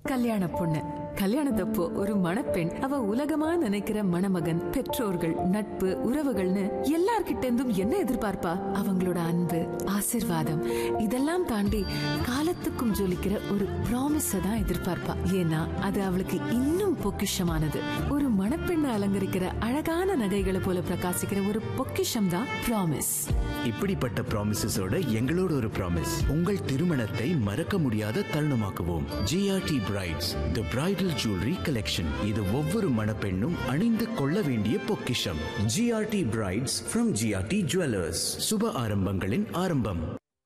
கல்யாண பொண்ணு கல்யாணத்தப்போ ஒரு மணப்பெண் அவ உலகமா நினைக்கிற மணமகன் பெற்றோர்கள் நட்பு உறவுகள்னு எல்லார்கிட்ட இருந்தும் என்ன எதிர்பார்ப்பா அவங்களோட அன்பு ஆசிர்வாதம் இதெல்லாம் தாண்டி காலத்துக்கும் ஜொலிக்கிற ஒரு ப்ராமிஸ தான் எதிர்பார்ப்பா ஏன்னா அது அவளுக்கு இன்னும் பொக்கிஷமானது ஒரு மணப்பெண்ணை அலங்கரிக்கிற அழகான நகைகளை போல பிரகாசிக்கிற ஒரு பொக்கிஷம் தான் ப்ராமிஸ் இப்படிப்பட்ட ப்ராமிசஸோட எங்களோட ஒரு ப்ராமிஸ் உங்கள் திருமணத்தை மறக்க முடியாத தருணமாக்குவோம் GRT brides the bridal jewellery collection இது ஒவ்வொரு மணப்பெண்ணும் அணிந்து கொள்ள வேண்டிய பொக்கிஷம் GRT brides from GRT jewellers சுப ஆரம்பங்களின் ஆரம்பம்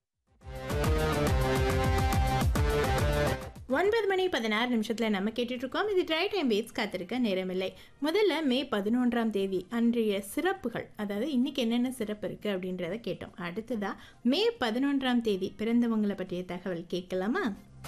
ஒன்பது மணி பதினாறு நிமிஷத்தில் நம்ம கேட்டுட்டு இருக்கோம் இது ட்ரை டைம் பேஸ் காத்திருக்க நேரமில்லை முதல்ல மே பதினொன்றாம் தேதி அன்றைய சிறப்புகள் அதாவது இன்னைக்கு என்னென்ன சிறப்பு இருக்குது அப்படின்றத கேட்டோம் அடுத்ததா மே பதினொன்றாம் தேதி பிறந்தவங்களை பற்றிய தகவல் கேட்கலாமா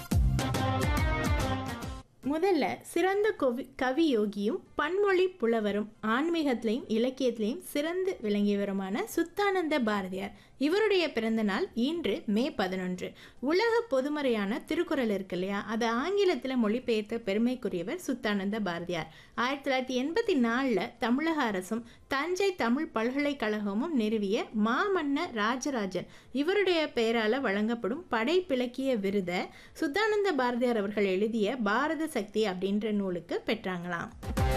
முதல்ல சிறந்த கவி கவி யோகியும் பன்மொழி புலவரும் ஆன்மீகத்திலையும் இலக்கியத்திலையும் சிறந்து விளங்கியவருமான சுத்தானந்த பாரதியார் இவருடைய பிறந்த நாள் இன்று மே பதினொன்று உலக பொதுமறையான திருக்குறள் இருக்கு இல்லையா அதை ஆங்கிலத்தில் மொழிபெயர்த்த பெருமைக்குரியவர் சுத்தானந்த பாரதியார் ஆயிரத்தி தொள்ளாயிரத்தி எண்பத்தி நாலில் தமிழக அரசும் தஞ்சை தமிழ் பல்கலைக்கழகமும் நிறுவிய மாமன்னர் ராஜராஜன் இவருடைய பெயரால் வழங்கப்படும் படைப்பிலக்கிய விருதை சுத்தானந்த பாரதியார் அவர்கள் எழுதிய பாரத சக்தி அப்படின்ற நூலுக்கு பெற்றாங்களாம்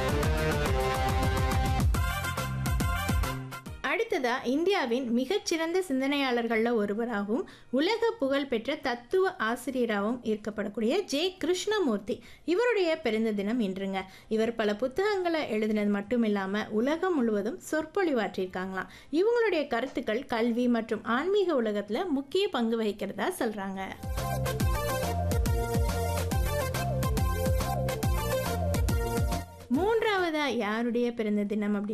அடுத்ததா இந்தியாவின் மிகச்சிறந்த சிந்தனையாளர்களில் ஒருவராகவும் உலக புகழ்பெற்ற தத்துவ ஆசிரியராகவும் ஈர்க்கப்படக்கூடிய ஜே கிருஷ்ணமூர்த்தி இவருடைய பிறந்த தினம் இன்றுங்க இவர் பல புத்தகங்களை எழுதினது மட்டும் இல்லாமல் உலகம் முழுவதும் சொற்பொழிவாற்றியிருக்காங்களாம் இவங்களுடைய கருத்துக்கள் கல்வி மற்றும் ஆன்மீக உலகத்தில் முக்கிய பங்கு வகிக்கிறதா சொல்கிறாங்க மூன்றாவதா யாருடைய பிறந்த தினம் அப்படி